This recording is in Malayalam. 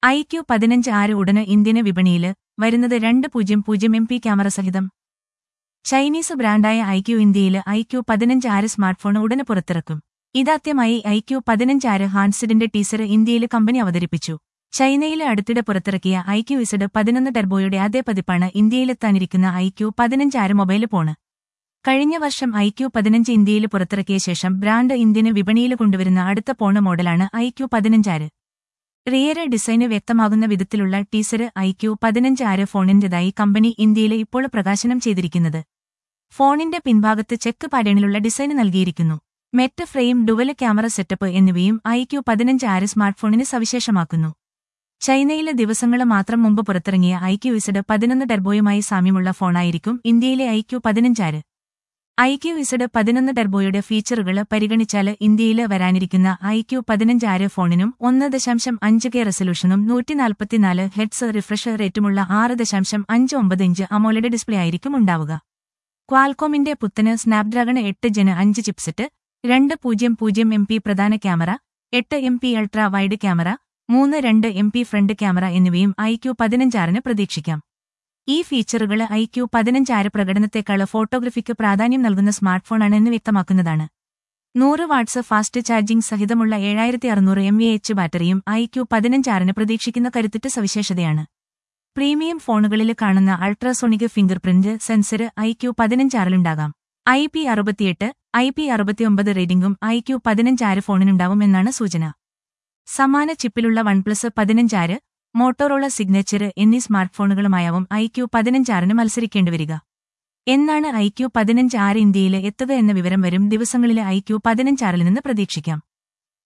ഐ ക്യു പതിനഞ്ച് ആറ് ഉടന് ഇന്ത്യന് വിപണിയില് വരുന്നത് രണ്ട് പൂജ്യം പൂജ്യം എം പി ക്യാമറ സഹിതം ചൈനീസ് ബ്രാൻഡായ ഐ ക്യു ഇന്ത്യയില് ഐ ക്യു പതിനഞ്ച് ആറ് സ്മാർട്ട്ഫോൺ ഉടന് പുറത്തിറക്കും ഇതാദ്യമായി ഐ ക്യു പതിനഞ്ച് ആറ് ഹാൻഡ്സെറ്റിന്റെ ടീസർ ഇന്ത്യയില് കമ്പനി അവതരിപ്പിച്ചു ചൈനയിലെ അടുത്തിടെ പുറത്തിറക്കിയ ഐ ക്യു ഇസഡ് പതിനൊന്ന് ടെർബോയുടെ അതേ പതിപ്പാണ് ഇന്ത്യയിലെത്താനിരിക്കുന്ന ഐ ക്യു പതിനഞ്ച് ആറ് മൊബൈൽ ഫോണ് കഴിഞ്ഞ വർഷം ഐ ക്യു പതിനഞ്ച് ഇന്ത്യയിൽ പുറത്തിറക്കിയ ശേഷം ബ്രാൻഡ് ഇന്ത്യന് വിപണിയിൽ കൊണ്ടുവരുന്ന അടുത്ത പോണ മോഡലാണ് ഐ ക്യു പതിനഞ്ചാറ് റിയർ ഡിസൈന് വ്യക്തമാകുന്ന വിധത്തിലുള്ള ടീസർ ഐ ക്യു പതിനഞ്ച് ആറ് ഫോണിന്റേതായി കമ്പനി ഇന്ത്യയിൽ ഇപ്പോൾ പ്രകാശനം ചെയ്തിരിക്കുന്നത് ഫോണിന്റെ പിൻഭാഗത്ത് ചെക്ക് പാറ്റേണിലുള്ള ഡിസൈൻ നൽകിയിരിക്കുന്നു matte frame dual camera setup എന്നിവയും ഐ ക്യു പതിനഞ്ച് ആറ് സ്മാർട്ട്ഫോണിന് സവിശേഷമാക്കുന്നു ചൈനയിലെ ദിവസങ്ങൾ മാത്രം മുമ്പ് പുറത്തിറങ്ങിയ ഐ ക്യു ഇസഡ് പതിനൊന്ന് ടെർബോയുമായി സാമ്യമുള്ള ഫോണായിരിക്കും ഇന്ത്യയിലെ ഐ ക്യു പതിനഞ്ചാറ് ഐ ക്യു ഇസഡ് പതിനൊന്ന് ടെർബോയുടെ ഫീച്ചറുകൾ പരിഗണിച്ചാൽ ഇന്ത്യയിൽ വരാനിരിക്കുന്ന ഐ ക്യു പതിനഞ്ചാറ് ഫോണിനും ഒന്ന് ദശാംശം അഞ്ച് കെ റെസൊല്യൂഷനും നൂറ്റിനാൽപ്പത്തിനാല് ഹെഡ്സ് റിഫ്രഷ് റേറ്റുമുള്ള ആറ് ദശാംശം അഞ്ച് ഒമ്പത് ഇഞ്ച് അമോലഡ് ഡിസ്പ്ലേ ആയിരിക്കും ഉണ്ടാവുക ക്വാൽകോമിന്റെ പുത്തന് സ്നാപ്ഡ്രാഗൺ എട്ട് ജന് അഞ്ച് ചിപ്സെറ്റ് രണ്ട് പൂജ്യം പൂജ്യം എം പി പ്രധാന ക്യാമറ എട്ട് M P ultra wide camera മൂന്ന് രണ്ട് എം പി ഫ്രണ്ട് ക്യാമറ എന്നിവയും ഐ ക്യു പതിനഞ്ചാറിന് പ്രതീക്ഷിക്കാം ഈ ഫീച്ചറുകൾ ഐ ക്യു പതിനഞ്ചാറ് പ്രകടനത്തെക്കാൾ ഫോട്ടോഗ്രഫിക്ക് പ്രാധാന്യം നൽകുന്ന സ്മാർട്ട്ഫോണാണെന്ന് വ്യക്തമാക്കുന്നതാണ് നൂറ് വാട്ട്സ് ഫാസ്റ്റ് ചാർജിംഗ് സഹിതമുള്ള ഏഴായിരത്തി അറുന്നൂറ് എം എ എച്ച് ബാറ്ററിയും ഐ ക്യു പതിനഞ്ചാറിന് പ്രതീക്ഷിക്കുന്ന കരുത്തുറ്റ സവിശേഷതയാണ് പ്രീമിയം ഫോണുകളിൽ കാണുന്ന ultrasonic fingerprint sensor I Q പതിനഞ്ചാറിലുണ്ടാകാം ഐ പി അറുപത്തിയെട്ട് ഐ പി അറുപത്തിയൊമ്പത് റേറ്റിംഗും ഐ ക്യു പതിനഞ്ചാറ് ഫോണിനുണ്ടാവുമെന്നാണ് സൂചന സമാന ചിപ്പിലുള്ള വൺപ്ലസ് പതിനഞ്ചാറ് മോട്ടോറോള സിഗ്നേച്ചർ എന്നീ സ്മാർട്ട്ഫോണുകളുമായാവും ഐ ക്യു പതിനഞ്ചാറിന് മത്സരിക്കേണ്ടിവരിക എന്നാണ് ഐ ക്യു പതിനഞ്ച് ആറ് ഇന്ത്യയിൽ എത്തുക എന്ന വിവരം വരും ദിവസങ്ങളിലെ ഐ ക്യു പതിനഞ്ചാറിൽ നിന്ന് പ്രതീക്ഷിക്കാം